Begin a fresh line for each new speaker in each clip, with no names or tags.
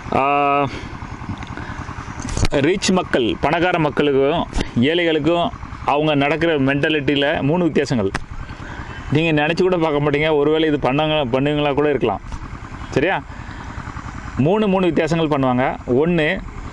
Rich மக்கள் பணக்கார மக்களுக்கும் ஏழைகளுக்கும் அவங்க நடக்கிற மென்டாலிட்டியில் மூணு வித்தியாசங்கள் நீங்கள் நினச்சி கூட பார்க்க மாட்டீங்க ஒருவேளை இது பண்ணாங்க பண்ணுவீங்களா கூட இருக்கலாம் சரியா மூணு மூணு வித்தியாசங்கள் பண்ணுவாங்க ஒன்று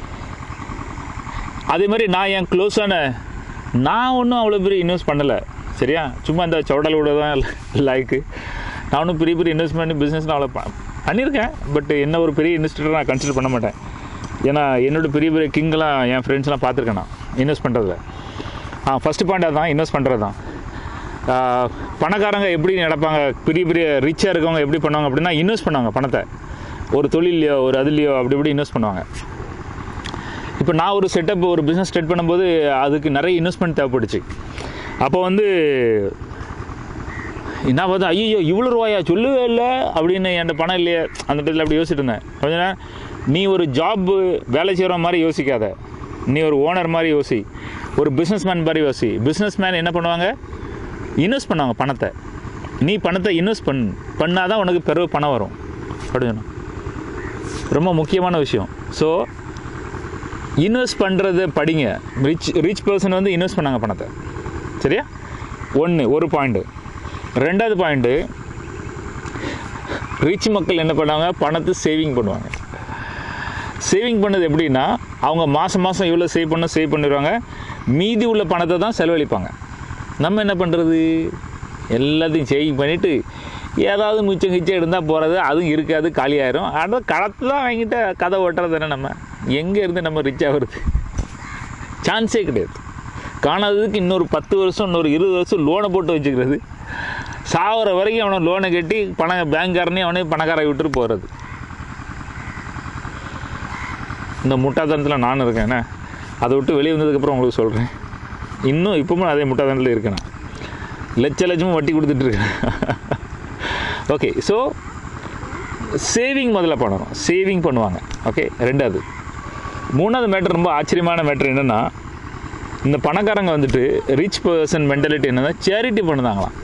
அதே மாதிரி நான் என் க்ளோஸான நான் ஒன்றும் அவ்வளோ பெரிய இன்வெஸ்ட் பண்ணலை சரியா சும்மா இந்த சவுடலோட தான் லைக்கு நான் ஒன்றும் பெரிய பெரிய இன்வெஸ்ட் பண்ணி பிஸ்னஸ் அவ்வளோ ப- பண்ணியிருக்கேன் பட் என்ன ஒரு பெரிய இன்வெஸ்டர் நான் கன்சிடர் பண்ண மாட்டேன் ஏன்னா என்னோட பெரிய பெரிய கிங்கெலாம் என் ஃப்ரெண்ட்ஸ்லாம் பார்த்துருக்கேன் நான் இன்வெஸ்ட் பண்ணுறதுல ஆ ஃபஸ்ட்டு பாயிண்ட் அதான் இன்வெஸ்ட் பண்ணுறது தான் ஆ, பணக்காரங்க எப்படி நடப்பாங்க பெரிய பெரிய ரிச்சாக இருக்கவங்க எப்படி பண்ணுவாங்க அப்படின்னா இன்வெஸ்ட் பண்ணுவாங்க பணத்தை ஒரு தொழிலையோ ஒரு அதுலேயோ அப்படி இப்படி இன்வெஸ்ட் பண்ணுவாங்க இப்போ நான் ஒரு செட்டப் ஒரு பிஸ்னஸ் ஸ்டார்ட் பண்ணும்போது அதுக்கு நிறைய இன்வெஸ்ட்மெண்ட் தேவைப்பட்டுச்சு அப்போ வந்து என்ன பார்த்தா ஐயோ இவ்வளோ ரூபாயா சொல்லவே இல்லை அப்படின்னு என்கிட்ட பணம் இல்லையே அந்த இடத்துல அப்படி யோசிச்சுட்டு இருந்தேன் கொஞ்ச நேரம் நீ ஒரு ஜாப் வேலை செய்கிற மாதிரி யோசிக்காத நீ ஒரு ஓனர் மாதிரி யோசி ஒரு பிஸ்னஸ் மேன் மாதிரி யோசி பிஸ்னஸ் மேன் என்ன பண்ணுவாங்க இன்வெஸ்ட் பண்ணுவாங்க பணத்தை நீ பணத்தை இன்வெஸ்ட் பண் பண்ணால் தான் உனக்கு பிறகு பணம் வரும் அப்படின்னு சொன்னான். ரொம்ப முக்கியமான விஷயம் ஸோ இன்வெஸ்ட் பண்ணுறத படிங்க ரிச் ரிச் பர்சன் வந்து இன்வெஸ்ட் பண்ணாங்க பணத்தை சரியா ஒன்று ஒரு பாயிண்ட்டு ரெண்டாவது பாயிண்ட்டு ரிச் மக்கள் என்ன பண்ணுவாங்க பணத்தை சேவிங் பண்ணுவாங்க சேவிங் பண்ணது எப்படின்னா அவங்க மாதம் மாதம் இவ்வளோ சேவ் பண்ண சேவ் பண்ணிடுவாங்க மீதி உள்ள பணத்தை தான் செலவழிப்பாங்க நம்ம என்ன பண்ணுறது எல்லாத்தையும் சேவிங் பண்ணிவிட்டு ஏதாவது மிச்சம் கிச்சம் இருந்தால் போகிறது அதுவும் இருக்காது காலியாயிரும் ஆனால் கடத்தை தான் வாங்கிட்டு கதை ஓட்டுறது தானே நம்ம எங்கே இருந்து நம்ம ரிச் ஆகிறது சான்ஸே கிடையாது காணாததுக்கு இன்னொரு பத்து வருஷம் இன்னொரு இருபது வருஷம் லோனை போட்டு வச்சுக்கிறது சாவர வரைக்கும் அவனை லோனை கட்டி பண பேங்க்காரனையும் அவனே பணக்காரை விட்டுட்டு போகிறது இந்த முட்டாத்தனத்தில் நானும் இருக்கேன் என்ன அதை விட்டு வெளியே வந்ததுக்கப்புறம் உங்களுக்கு சொல்கிறேன் இன்னும் இப்பவும் அதே முட்டாத்தனத்தில் இருக்கேன் நான் லட்ச லட்சமும் வட்டி கொடுத்துட்டு இருக்கேன் ஓகே ஸோ சேவிங் முதல்ல பண்ணணும் சேவிங் பண்ணுவாங்க ஓகே ரெண்டாவது மூணாவது மேட்ரு ரொம்ப ஆச்சரியமான மேட்ரு என்னென்னா இந்த பணக்காரங்க வந்துட்டு ரிச் பர்சன் மென்டாலிட்டி என்னன்னா சேரிட்டி பண்ணுதாங்களாம்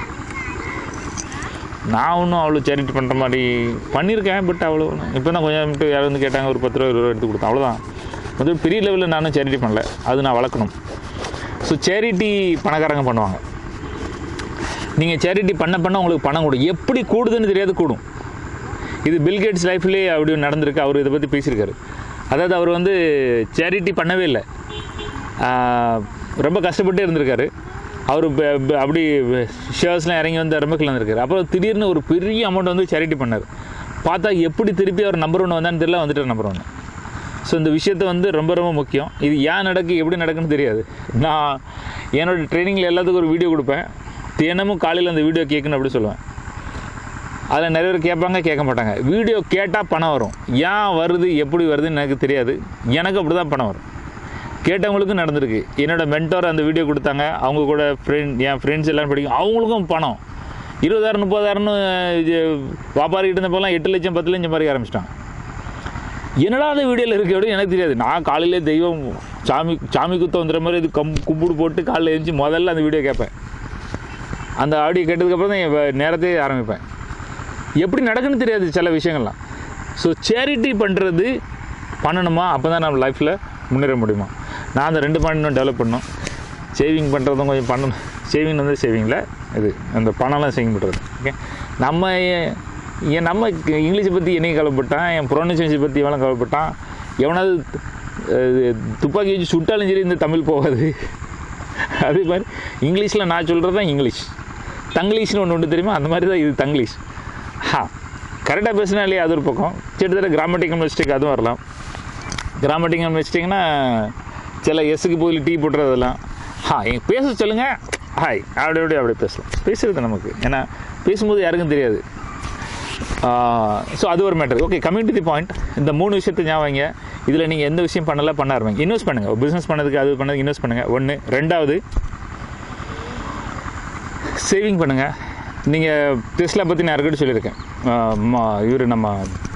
நான் ஒன்றும் அவ்வளோ சேரிட்டி பண்ணுற மாதிரி பண்ணியிருக்கேன் பட் அவ்வளோ இப்போ தான் கொஞ்சம் மட்டும் யாரும் வந்து கேட்டாங்க ஒரு பத்து ரூபா இருபது ரூபா எடுத்து கொடுத்தேன் அவ்வளோதான் வந்து பெரிய லெவலில் நானும் சேரிட்டி பண்ணல அது நான் வளர்க்கணும் ஸோ சேரிட்டி பணக்காரங்க பண்ணுவாங்க நீங்கள் சேரிட்டி பண்ண பண்ண உங்களுக்கு பணம் கூடும் எப்படி கூடுதுன்னு தெரியாது கூடும் இது பில்கேட்ஸ் லைஃப்லேயே அப்படி நடந்திருக்கு அவர் இதை பற்றி பேசியிருக்காரு அதாவது அவர் வந்து சேரிட்டி பண்ணவே இல்லை ஆஹ் ரொம்ப கஷ்டப்பட்டு இருந்திருக்காரு அவர் ப- ப- அப்படி ஷேர்ஸ்லாம் இறங்கி வந்து ரொம்ப இருந்திருக்காரு அப்புறம் திடீர்னு ஒரு பெரிய அமௌண்ட் வந்து சேரிட்டி பண்ணார் பார்த்தா எப்படி திருப்பி அவர் நம்பர் ஒன்று வந்தான்னு தெரியல வந்துட்டார் நம்பர் ஒன்று ஸோ இந்த விஷயத்த வந்து ரொம்ப ரொம்ப முக்கியம் இது ஏன் நடக்கு எப்படி நடக்குன்னு தெரியாது நான் என்னோட ட்ரைனிங்கில் எல்லாத்துக்கும் ஒரு வீடியோ கொடுப்பேன் தினமும் காலையில் அந்த வீடியோ கேட்கணும் அப்படி சொல்லுவேன் அதில் நிறைய பேர் கேட்பாங்க கேட்க மாட்டாங்க வீடியோ கேட்டால் பணம் வரும் ஏன் வருது எப்படி வருதுன்னு எனக்கு தெரியாது எனக்கு அப்படி தான் பணம் வரும் கேட்டவங்களுக்கும் நடந்திருக்கு என்னோட மென்டோர் அந்த வீடியோ கொடுத்தாங்க அவங்க கூட ஃப்ரெண்ட் என் ஃப்ரெண்ட்ஸ் எல்லாம் படிக்கும் அவங்களுக்கும் பணம் இருபதாயிரம் முப்பதாயிரம்னு இது வியாபாரிகிட்ட இருந்தப்போலாம் எட்டு லட்சம் பத்து லட்சம் மாதிரி ஆரம்பிச்சிட்டாங்க என்னடா அந்த வீடியோவில் இருக்கு அப்படின்னு எனக்கு தெரியாது நான் காலையிலே தெய்வம் சாமி சாமி குத்த வந்துற மாதிரி இது கம் கும்பிடு போட்டு காலையில் எழுந்துச்சி முதல்ல அந்த வீடியோ கேட்பேன் அந்த ஆடியோ கேட்டதுக்கப்புறம் தான் என் வே- நேரத்தையே ஆரம்பிப்பேன் எப்படி நடக்குன்னு தெரியாது சில விஷயங்கள்லாம் ஸோ சேரிட்டி பண்ணுறது பண்ணணுமா அப்போ தான் நம்ம லைஃப்பில் முன்னேற முடியுமா நான் அந்த ரெண்டு பாயிண்ட் டெவலப் பண்ணோம் சேவிங் பண்ணுறதும் கொஞ்சம் பண்ணணும் சேவிங் வந்து சேவிங்கில் இது அந்த பணம்லாம் சேவிங் பண்ணுறது ஓகே நம்ம ஏன் ஏன் நம்ம இங்கிலீஷை பற்றி என்னைக்கு கவலைப்பட்டான் என் ப்ரொனன்சியேஷன் பற்றி எவ்வளோ கவலைப்பட்டான் எவனாவது அஹ், துப்பாக்கி வச்சு சுட்டாலும் சரி இந்த தமிழ் போகாது அதே மாதிரி இங்கிலீஷில் நான் சொல்கிறது தான் இங்கிலீஷ் தங்கிலீஷ்னு ஒன்று உண்டு தெரியுமா அந்த மாதிரி தான் இது தங்கிலீஷ் ஹா கரெக்டாக பேசினா இல்லையா அது ஒரு பக்கம் கிட்டத்தட்ட கிராமட்டிக்கல் மிஸ்டேக் அதுவும் வரலாம் கிராமட்டிக்கல் மிஸ்டேக்னா சில எஸ்ஸுக்கு போய் டீ போட்டுறதெல்லாம் ஹா எங்க பேச சொல்லுங்க ஹாய் அப்படி அப்படி அப்படி பேசலாம் பேசுறது நமக்கு ஏன்னா பேசும்போது யாருக்கும் தெரியாது ஸோ அது ஒரு matter okay community the point இந்த மூணு விஷயத்தை ஞாபகம் வைங்க இதில் நீங்கள் எந்த விஷயம் பண்ணல பண்ண ஆரம்பிங்க இன்வெஸ்ட் பண்ணுங்கள் பிஸ்னஸ் பண்ணதுக்கு அது பண்ணதுக்கு இன்வெஸ்ட் பண்ணுங்கள் ஒன்று ரெண்டாவது சேவிங் பண்ணுங்கள் நீங்கள் டெஸ்லா பற்றி நான் யாருக்கிட்ட சொல்லியிருக்கேன் இவர் நம்ம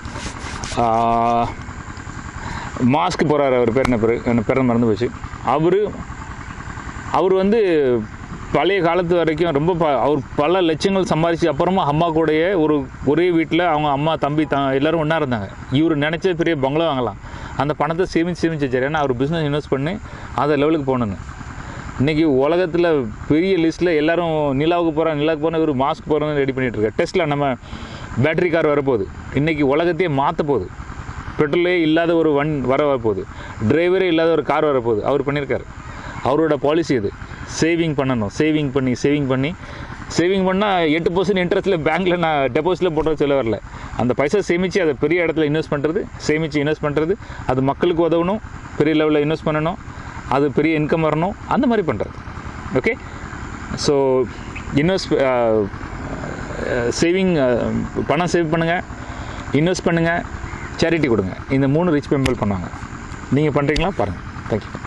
மாஸ்க் போகிறார் அவர் பேர் என்ன பேர் என்ன பேர் மறந்து போச்சு அவர் அவர் வந்து பழைய காலத்து வரைக்கும் ரொம்ப ப அவர் பல லட்சங்கள் சம்பாதிச்சு அப்புறமா அம்மா கூடயே ஒரு ஒரே வீட்டில் அவங்க அம்மா தம்பி த எல்லோரும் ஒன்றா இருந்தாங்க இவர் நினச்ச பெரிய பங்களா வாங்கலாம் அந்த பணத்தை சேமித்து சேமிச்சு வச்சார் ஏன்னா அவர் பிஸ்னஸ் இன்வெஸ்ட் பண்ணி அந்த லெவலுக்கு போகணுன்னு இன்றைக்கி உலகத்தில் பெரிய லிஸ்ட்டில் எல்லாரும் நிலாவுக்கு போகிறோம் நிலாவுக்கு போகிறோம் இவர் மாஸ்க் போகிறோன்னு ரெடி பண்ணிகிட்டு இருக்காரு டெஸ்ட்டில் நம்ம பேட்டரி கார் வரப்போகுது இன்றைக்கி உலகத்தையே மாற்ற போகுது பெட்ரோலே இல்லாத ஒரு வன் வர வரப்போகுது டிரைவரே இல்லாத ஒரு கார் வரப்போகுது அவர் பண்ணியிருக்காரு அவரோட பாலிசி இது சேவிங் பண்ணணும் சேவிங் பண்ணி சேவிங் பண்ணி சேவிங் பண்ணால் எட்டு பர்சன்ட் இன்ட்ரெஸ்ட்டில் பேங்க்கில் நான் டெபாசிட்டில் போட்டு சொல்ல வரல அந்த பைசா சேமித்து அதை பெரிய இடத்துல இன்வெஸ்ட் பண்ணுறது சேமித்து இன்வெஸ்ட் பண்ணுறது அது மக்களுக்கு உதவணும் பெரிய லெவலில் இன்வெஸ்ட் பண்ணணும் அது பெரிய இன்கம் வரணும் அந்த மாதிரி பண்ணுறது ஓகே ஸோ இன்வெஸ்ட் சேவிங் பணம் சேவ் பண்ணுங்கள் இன்வெஸ்ட் பண்ணுங்கள் சேரிட்டி கொடுங்க இந்த மூணு ரிச் பீப்பிள் பண்ணுவாங்க நீங்கள் பண்ணுறீங்களா பாருங்கள் தேங்க்யூ